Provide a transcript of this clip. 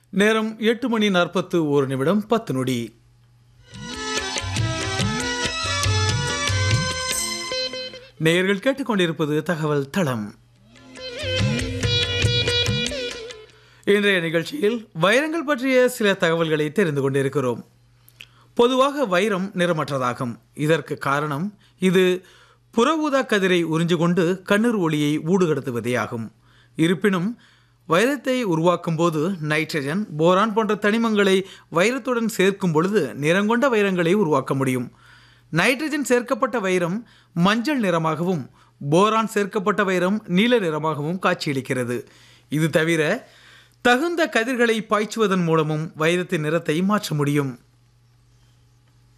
நேரம் எட்டு மணி நாற்பத்து ஒரு நிமிடம் பத்து நொடி நேயர்கள் கேட்டுக்கொண்டிருப்பது தகவல் தளம் இன்றைய நிகழ்ச்சியில் வைரங்கள் பற்றிய சில தகவல்களை தெரிந்து கொண்டிருக்கிறோம் பொதுவாக வைரம் நிறமற்றதாகும் இதற்கு காரணம் இது புற ஊதா கதிரை உறிஞ்சு கொண்டு கண்ணீர் ஒளியை ஊடுகடத்துவதே ஆகும் இருப்பினும் வைரத்தை உருவாக்கும் போது நைட்ரஜன் போரான் போன்ற தனிமங்களை வைரத்துடன் சேர்க்கும் பொழுது நிறங்கொண்ட வைரங்களை உருவாக்க முடியும் நைட்ரஜன் சேர்க்கப்பட்ட வைரம் மஞ்சள் நிறமாகவும் போரான் சேர்க்கப்பட்ட வைரம் நீல நிறமாகவும் காட்சியளிக்கிறது இது தவிர தகுந்த கதிர்களை பாய்ச்சுவதன் மூலமும் வைரத்தின் நிறத்தை மாற்ற முடியும்